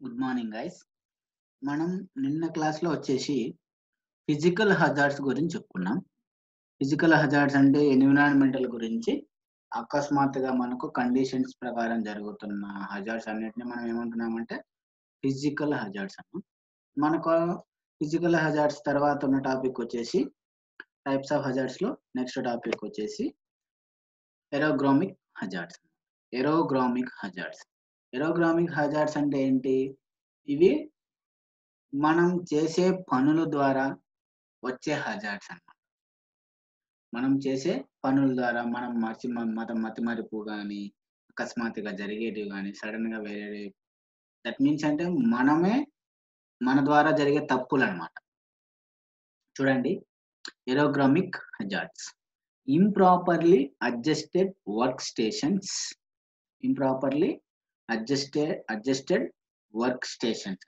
good morning guys మనం నిన్న క్లాస్లో వచ్చేసి ఫిజికల్ హజార్డ్స్ గురించి చెప్పుకున్నాం ఫిజికల్ హజార్డ్స్ అంటే ఎన్విరాన్మెంటల్ గురించి అకస్మాత్తుగా మనకు కండిషన్స్ ప్రకారం జరుగుతున్న హజార్డ్స్ అన్నిటిని మనం ఏమంటున్నామంటే ఫిజికల్ హజార్డ్స్ అన్నాం మనకు ఫిజికల్ హజార్డ్స్ తర్వాత ఉన్న టాపిక్ వచ్చేసి టైప్స్ ఆఫ్ హజార్డ్స్ లో నెక్స్ట్ టాపిక్ వచ్చేసి ergonomic hazards ergonomic hazards ergonomic hazards అంటే ఏంటి ఇవి మనం చేసే పనుల ద్వారా వచ్చే హజార్డ్స్ అన్నమాట మనం చేసే పనుల ద్వారా మనం మర్చి మతం మతిమరుపు కానీ అకస్మాత్తుగా జరిగేటివి కానీ సడన్ గా వేరే దట్ మీన్స్ అంటే మనమే మన ద్వారా జరిగే తప్పులు అనమాట చూడండి ergonomic hazards improperly adjusted work stations improperly adjusted adjusted work stations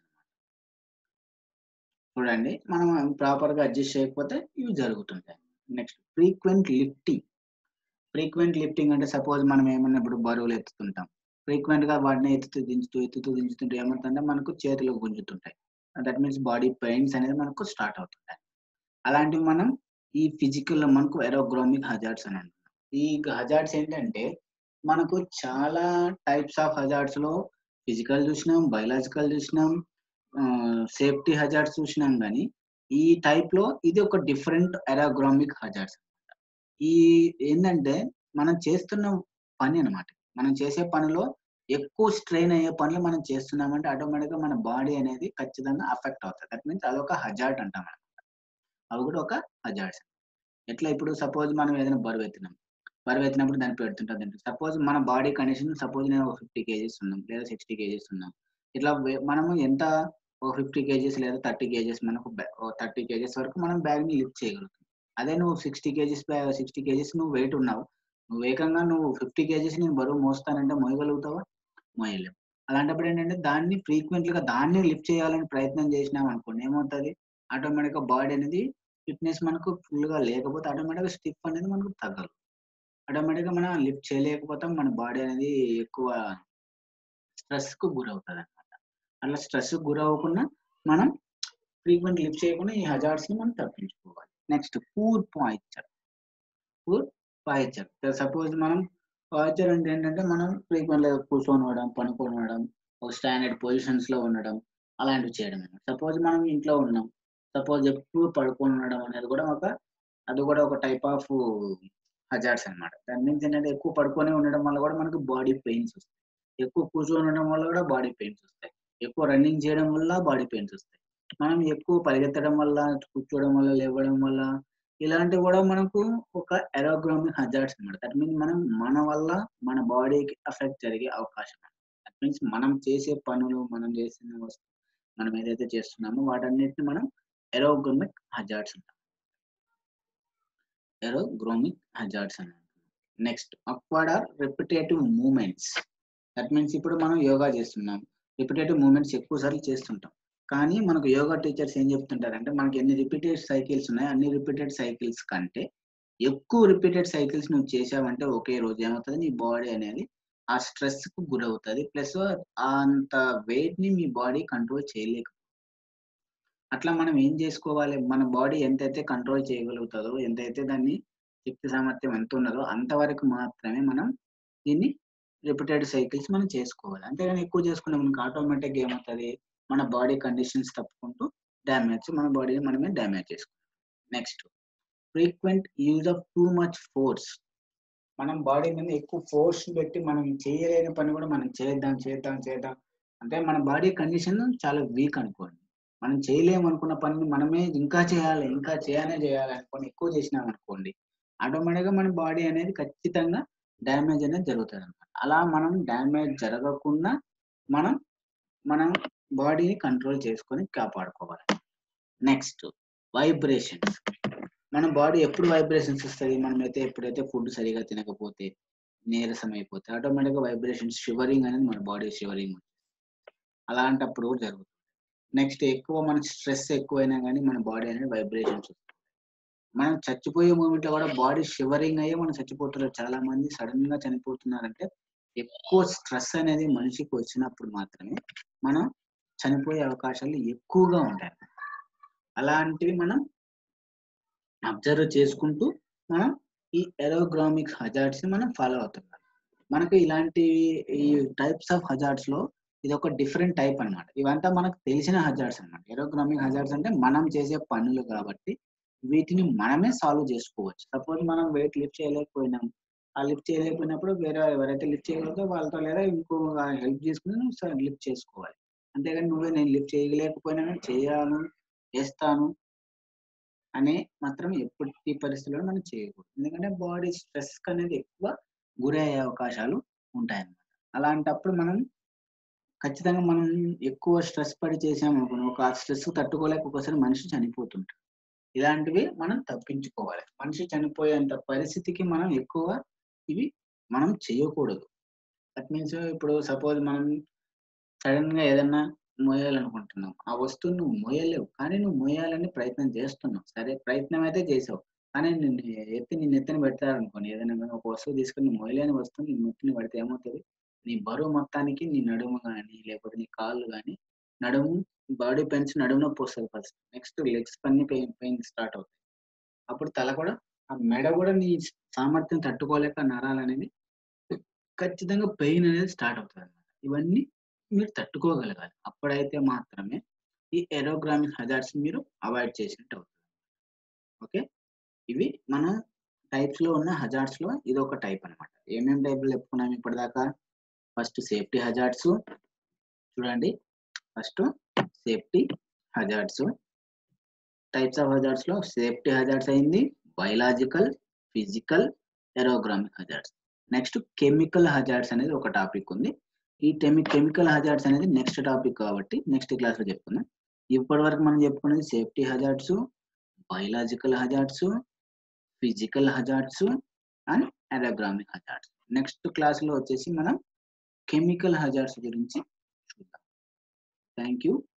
చూడండి మనం ప్రాపర్ గా అడ్జస్ట్ చేయకపోతే ఇవి జరుగుతుంటాయి next frequent lifting frequent lifting అంటే సపోజ్ మనం ఏమన్నా ఇప్పుడు బరువులు ఎత్తుతుంటాం ఫ్రీక్వెంట్ గా వాటిని ఎత్తుతూ దించుతూ ఎత్తుతూ దించుతుంటే ఏమవుతుందంటే మనకు చేతులు గుంజుతుంటాయి దట్ మీన్స్ బాడీ పెయిన్స్ అనేది మనకు స్టార్ట్ అవుతుంటాయి అలాంటివి మనం ఈ ఫిజికల్ మనకు ఎరోగ్రామిక్ హజార్డ్స్ అని అంటున్నాం ఈ హజార్డ్స్ ఏంటంటే మనకు చాలా టైప్స్ ఆఫ్ హజార్డ్స్ లో ఫిజికల్ చూసినాం బయలాజికల్ చూసినాం సేఫ్టీ హజార్డ్స్ చూసినాం కానీ ఈ టైప్ లో ఇది ఒక డిఫరెంట్ ఎరాగ్రామిక్ హజార్డ్స్ ఈ ఏంటంటే మనం చేస్తున్న పని అనమాట మనం చేసే పనిలో ఎక్కువ స్ట్రెయిన్ అయ్యే పనులు మనం చేస్తున్నామంటే ఆటోమేటిక్ గా మన బాడీ అనేది ఖచ్చితంగా అఫెక్ట్ అవుతుంది దట్ మీన్స్ అదొక హజార్డ్ అంటాం అనమాట అవి కూడా ఒక హజార్డ్స్ ఎట్లా ఇప్పుడు సపోజ్ మనం ఏదైనా బరువు ఎత్తినాం బరువు ఎత్తినప్పుడు దాన్ని పెడుతుంటాం తింటాం సపోజ్ మన బాడీ కండిషన్ సపోజ్ నేను ఒక ఫిఫ్టీ కేజీస్ ఉన్నాం లేదా సిక్స్టీ కేజీస్ ఉన్నాం ఇట్లా మనము ఎంత ఒక ఫిఫ్టీ కేజీస్ లేదా థర్టీ కేజీస్ మనకు థర్టీ కేజీస్ వరకు మనం బ్యాగ్ ని లిఫ్ట్ చేయగలుగుతాం అదే నువ్వు సిక్స్టీ కేజీస్ సిక్స్టీ కేజీస్ నువ్వు వెయిట్ ఉన్నావు నువ్వు వేగంగా నువ్వు ఫిఫ్టీ కేజీస్ నేను బరువు మోస్తానంటే మోయగలుగుతావా మోయలేవు అలాంటప్పుడు ఏంటంటే దాన్ని ఫ్రీక్వెంట్ గా దాన్ని లిఫ్ట్ చేయాలని ప్రయత్నం చేసినాం అనుకోండి ఏమవుతుంది ఆటోమేటిక్ గా బాడీ అనేది ఫిట్నెస్ మనకు ఫుల్ గా లేకపోతే ఆటోమేటిక్ గా స్టిఫ్ అనేది మనకు తగ్గదు ఆటోమేటిక్ గా మనం లిఫ్ట్ చేయలేకపోతాం మన బాడీ అనేది ఎక్కువ స్ట్రెస్ కు గురవుతుంది అనమాట అట్లా స్ట్రెస్ గురవ్వకుండా మనం ఫ్రీక్వెంట్ లిఫ్ట్ చేయకుండా ఈ హజార్డ్స్ ని మనం తప్పించుకోవాలి next poor posture poor posture suppose మనం పాయిచర్ అంటే ఏంటంటే మనం ఫ్రీక్వెంట్ కూర్చొని ఉండడం పనుకొని ఉండడం ఒక స్టాండర్డ్ పొజిషన్స్ లో ఉండడం అలాంటివి చేయడం సపోజ్ మనం ఇంట్లో ఉన్నాం సపోజ్ ఎప్పుడు పడుకొని ఉండడం అనేది కూడా ఒక అది కూడా ఒక టైప్ ఆఫ్ హజార్డ్స్ అనమాట దాని మీన్స్ ఏంటంటే ఎక్కువ పడుకొని ఉండడం వల్ల కూడా మనకు బాడీ పెయిన్స్ వస్తాయి ఎక్కువ కూర్చొని ఉండడం వల్ల కూడా బాడీ పెయిన్స్ వస్తాయి ఎక్కువ రన్నింగ్ చేయడం వల్ల బాడీ పెయిన్స్ వస్తాయి మనం ఎక్కువ పరిగెత్తడం వల్ల కూర్చోవడం వల్ల లేవడం వల్ల ఇలాంటివి కూడా మనకు ఒక ఎరోగ్రామిక్ హజార్డ్స్ అనమాట దట్ మీన్స్ మనం మన వల్ల మన బాడీకి ఎఫెక్ట్ జరిగే అవకాశం దట్ మీన్స్ మనం చేసే పనులు మనం చేసిన వస్తు మనం ఏదైతే చేస్తున్నామో వాటన్నిటిని మనం ఎరోగ్రామిక్ హజార్డ్స్ అంటాం ఎరోగ్రోమిక్ హజార్డ్స్ అని next awkward or repetitive movements that means ఇప్పుడు మనం యోగా చేస్తున్నాం రిపిటేటివ్ మూమెంట్స్ ఎక్కువ సార్లు చేస్తుంటాం కానీ మనకు యోగా టీచర్స్ ఏం చెప్తుంటారంటే మనకి ఎన్ని రిపీటెడ్ సైకిల్స్ ఉన్నాయి అన్ని రిపీటెడ్ సైకిల్స్ కంటే ఎక్కువ రిపీటెడ్ సైకిల్స్ నువ్వు చేసావంటే ఒకే రోజు ఏమవుతుంది నీ బాడీ అనేది ఆ స్ట్రెస్ కు గురవుతుంది ప్లస్ అంత వెయిట్ ని మీ బాడీ కంట్రోల్ చేయలేక అట్లా మనం ఏం చేసుకోవాలి మన బాడీ ఎంతైతే కంట్రోల్ చేయగలుగుతుందో ఎంతైతే దాన్ని శక్తి సామర్థ్యం ఎంత ఉన్నదో అంతవరకు మాత్రమే మనం దీన్ని రిపీటెడ్ సైకిల్స్ మనం చేసుకోవాలి అంతేగాని ఎక్కువ చేసుకునే మనకి ఆటోమేటిక్ ఏమవుతుంది మన బాడీ కండిషన్స్ తప్పుకుంటూ డ్యామేజ్ మన బాడీని మనమే డ్యామేజ్ చేసుకుంటాం next frequent use of too much force మనం బాడీ మీద ఎక్కువ ఫోర్స్ పెట్టి మనం చేయలేని పని కూడా మనం చేద్దాం చేద్దాం చేద్దాం అంటే మన బాడీ కండిషన్ చాలా వీక్ అనుకోండి మనం చేయలేము అనుకున్న పనిని మనమే ఇంకా చేయాలి ఇంకా చేయాలనే చేయాలి అనుకోని ఎక్కువ చేసినాం అనుకోండి ఆటోమేటిక్గా మన బాడీ అనేది ఖచ్చితంగా డ్యామేజ్ అనేది జరుగుతుంది అనమాట అలా మనం డ్యామేజ్ జరగకుండా మనం మనం బాడీని కంట్రోల్ చేసుకొని కాపాడుకోవాలి నెక్స్ట్ వైబ్రేషన్స్ మన బాడీ ఎప్పుడు వైబ్రేషన్స్ వస్తుంది మనమైతే ఎప్పుడైతే ఫుడ్ సరిగా తినకపోతే నీరసం అయిపోతే ఆటోమేటిక్గా వైబ్రేషన్స్ షివరింగ్ అనేది మన బాడీ షివరింగ్ అలాంటప్పుడు కూడా జరుగుతుంది నెక్స్ట్ ఎక్కువ మన స్ట్రెస్ ఎక్కువైనా కానీ మన బాడీ అనేది వైబ్రేషన్స్ వస్తుంది మనం చచ్చిపోయే మూమెంట్ లో కూడా బాడీ షివరింగ్ అయ్యి మనం చచ్చిపోతున్నారు చాలా మంది సడన్ గా చనిపోతున్నారంటే ఎక్కువ స్ట్రెస్ అనేది మనిషికి వచ్చినప్పుడు మాత్రమే మనం చనిపోయే అవకాశాలు ఎక్కువగా ఉంటాయి అలాంటివి మనం అబ్జర్వ్ చేసుకుంటూ మనం ఈ ఎరోగ్రామిక్ హజార్డ్స్ ని మనం ఫాలో అవుతున్నాం మనకు ఇలాంటి ఈ టైప్స్ ఆఫ్ హజార్డ్స్ లో ఇది ఒక డిఫరెంట్ టైప్ అన్నమాట ఇవంతా మనకు తెలిసిన హజార్డ్స్ అన్నమాట ఎరోగ్రామిక్ హజార్డ్స్ అంటే మనం చేసే పనులు కాబట్టి వీటిని మనమే సాల్వ్ చేసుకోవచ్చు సపోజ్ మనం వెయిట్ లిఫ్ట్ చేయలేకపోయినాం ఆ లిఫ్ట్ చేయలేకపోయినప్పుడు వేరే ఎవరైతే లిఫ్ట్ చేయగలుగుతో వాళ్ళతో లేదా ఇంకో హెల్ప్ చేసుకుని లిఫ్ట్ చేసుకోవాలి అంతేగాని నువ్వే నేను లిఫ్ట్ చేయలేకపోయినా చేయాను చేస్తాను అనే మాత్రం ఎప్పటి పరిస్థితుల్లో మనం చేయకూడదు ఎందుకంటే బాడీ స్ట్రెస్ అనేది ఎక్కువ గురయ్యే అవకాశాలు ఉంటాయన్నమాట అలాంటప్పుడు మనం ఖచ్చితంగా మనం ఎక్కువ స్ట్రెస్ పడి చేసాము అనుకున్నాం ఒక స్ట్రెస్ తట్టుకోలేక ఒకసారి మనిషి చనిపోతుంటాడు ఇలాంటివి మనం తప్పించుకోవాలి మనిషి చనిపోయేంత పరిస్థితికి మనం ఎక్కువ ఇవి మనం చేయకూడదు దట్ మీన్స్ ఇప్పుడు సపోజ్ మనం సడన్ గా ఏదన్నా మోయాలనుకుంటున్నాం ఆ వస్తువు నువ్వు మోయలేవు కానీ నువ్వు మోయాలని ప్రయత్నం చేస్తున్నావు సరే ప్రయత్నం అయితే చేసావు కానీ నిన్ను ఎత్తి నిన్ను ఎత్తిన పెడతారనుకోని ఏదైనా కానీ ఒక వస్తువు తీసుకుని నువ్వు మోయలేని వస్తువు నీ నెత్తిన పెడితే ఏమవుతుంది నీ బరువు మొత్తానికి నీ నడుము కానీ లేకపోతే నీ కాళ్ళు కానీ నడుము బాడీ పెయిన్స్ నడుము నొప్పి వస్తుంది ఫస్ట్ నెక్స్ట్ లెగ్స్ పని పెయిన్ పెయిన్ స్టార్ట్ అవుతాయి అప్పుడు తల కూడా ఆ మెడ కూడా నీ సామర్థ్యం తట్టుకోలేక నరాలు అనేది ఖచ్చితంగా పెయిన్ అనేది స్టార్ట్ అవుతుంది అనమాట ఇవన్నీ మీరు తట్టుకోగలగాలి అప్పుడైతే మాత్రమే ఈ ఎరోగ్రామిక్ హజార్డ్స్ మీరు అవాయిడ్ చేసినట్టు అవుతుంది ఓకే ఇవి మన టైప్స్ లో ఉన్న హజార్డ్స్ లో ఇది ఒక టైప్ అనమాట ఏమేమి టైపులు చెప్పుకున్నాం ఇప్పటిదాకా ఫస్ట్ సేఫ్టీ హజార్డ్స్ చూడండి first safety hazards types of hazards లో సేఫ్టీ హజార్డ్స్ అయింది biological physical ergonomic hazards next chemical hazards అనేది ఒక టాపిక్ ఉంది ఈ టెమి కెమికల్ హజార్డ్స్ అనేది నెక్స్ట్ టాపిక్ కాబట్టి నెక్స్ట్ క్లాస్ లో చెప్పుకుందాం ఇప్పటి వరకు మనం చెప్పుకున్నది safety hazards biological hazards physical hazards and ergonomic hazards next class లో వచ్చేసి మనం కెమికల్ హజార్డ్స్ గురించి చూద్దాం థ్యాంక్ యూ